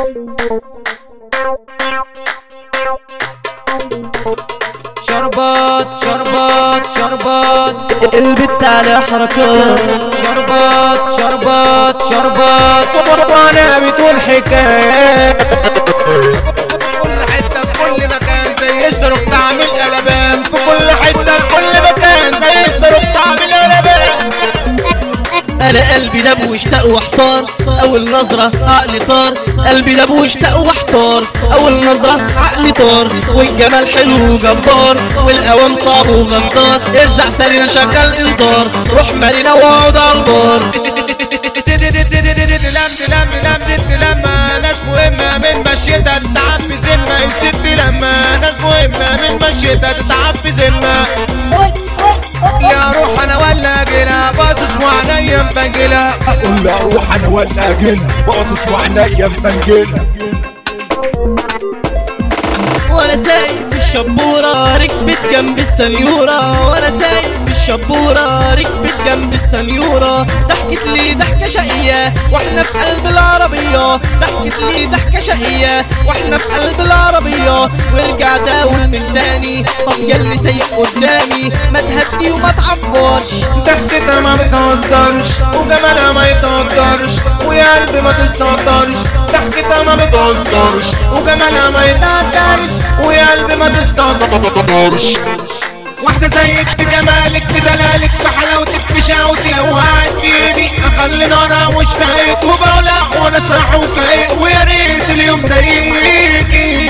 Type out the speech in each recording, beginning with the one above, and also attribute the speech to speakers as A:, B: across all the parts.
A: شربات شربات شربات
B: البت على حركات
A: شربات شربات شربات وانا بتقول حكاية كل حتة في كل مكان زي الصاروخ تعمل قلبان في كل حتة في كل مكان زي الصاروخ تعمل قلبان
B: انا قلبي دب واشتاق واحتار اول نظرة عقلي طار قلبي دب واشتاق واحتار اول نظرة عقلي طار والجمال حلو وجبار والقوام صعب وغدار ارجع سرينا شغل انذار روح مارينا واقعد على البار
A: لم لم لم لما ناس مهمة من مشيتها تتعب في ذمة الست لما ناس مهمة من مشيتها تتعب في ذمة يا روح انا ولا جينا باصص وعينيا مفنجلة
C: اقول له اروح انا ولا اجيلها باصص وعينيا مفنجلها
B: وانا سايق في الشبورة ركبت جنب السنيورة وانا سايق في الشبورة ركبت جنب السنيورة ضحكت لي ضحكة شقية واحنا في قلب العربية ضحكت لي ضحكة شقية واحنا في قلب العربية ورجعت اقول من تاني طب ياللي سايق قدامي ما تهدي وما تعبرش
A: ضحكتها ما بتهزرش وجمالها ما يتقدرش ويا قلبي ما تستقدرش ضحكتها ما بتهزرش وجمالها ما يتقدرش ويا قلبي ما تستقدرش واحدة زيك في جمالك في دلالك في حلاوتك في شقاوتي لو وقعت في ايدي اخلي نارها مش فايت وبولع وانا صاح وفايق ويا ريت اليوم ده يجي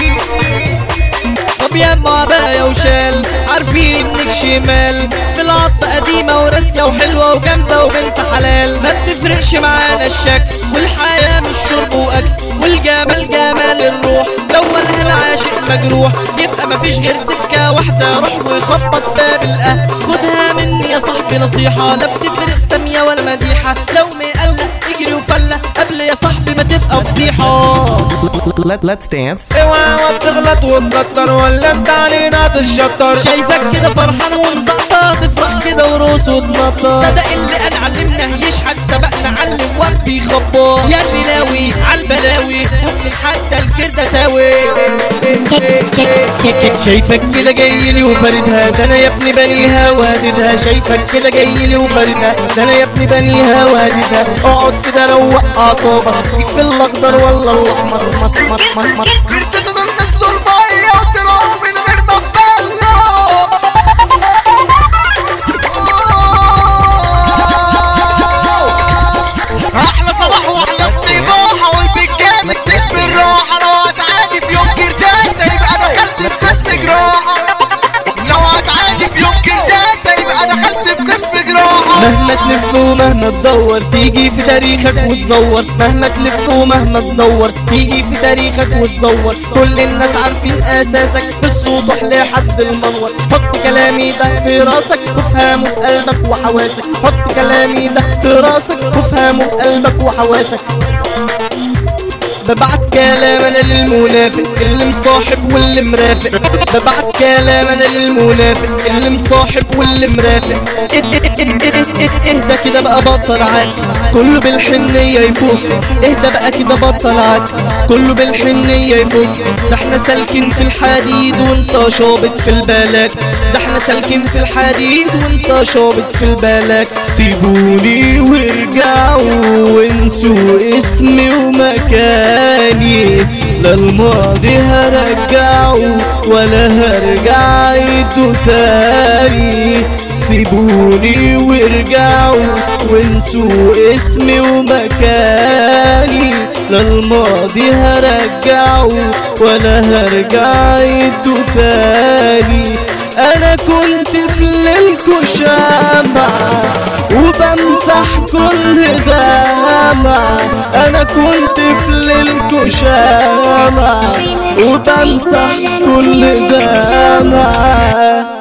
B: طب يا اما عباية وشال عارفين انك شمال في العطة قديمة وراسية وحلوة وجامدة وبنت حلال ما بتفرقش معانا الشكل والحياة مش شرب واكل والجمال جمال الروح لو ولها العاشق مجروح يبقى مفيش غير سكة واحدة روح وخبط باب الاهل خدها مني يا صاحبي نصيحة لا بتفرق سامية ولا مديحة لو مقلق اجري وفلة قبل يا صاحبي ما تبقى فضيحة
D: Let, let's dance.
A: اوعى تغلط وتكتر ولا انت علينا تشطر
B: شايفك كده فرحان ومزقطط تفرح كده ورقص وتنطط صدق اللي قال علمنا يشحت سبقنا علم وقت خبار يا اللي ناوي عالبلاوي وبتتحدى الكردة ساوي شايفك كده جاي لي وفاردها ده انا يا ابني بنيها وهددها شايفك كده جاي لي وفاردها ده انا يا ابني بنيها وهددها اقعد كده روق اعصابك فيك في الاخضر ولا الاحمر مط مط مط مط
A: تصدر نسلوا المية وتروح من غير ما احلى صباح واحلى استباحة والبيت جامد مش بالراحة لو هتعادي في يوم كرداسة يبقى دخلت في قسم جراحة لو هتعادي في يوم كرداسة يبقى دخلت في قسم جراحة
B: مهما تلف ومهما تدور تيجي في تاريخك وتزور مهما تلف ومهما تدور تيجي في تاريخك وتزور كل الناس عارفين اساسك بالسطوح لحد المنور حط كلامي ده في راسك وافهمه في قلبك وحواسك حط كلامي ده في راسك وافهمه في قلبك وحواسك ببعت كلام انا للمنافق اللي مصاحب واللي مرافق ببعت كلام انا للمنافق اللي مصاحب واللي مرافق ات- ات- ات- ات- ات- ات- اهدى كده بقى بطل عاد كله بالحنية يفوق اهدى بقى كده بطل عاد كله بالحنية يفوق ده احنا سالكين في الحديد وانت شابط في البلاك ده احنا سالكين في الحديد وانت شابط في البلاك سيبوني وارجعوا وانسوا اسمي ومكاني لا الماضي هرجعه ولا هرجع عيده تاني سيبوني وارجعوا وانسوا اسمي ومكاني لا الماضي هرجعه ولا هرجع عيده تاني انا كنت في ليلكو شمعة وبمسح كل دمعة انا كنت في ليلكو شمعة وبمسح كل دمعة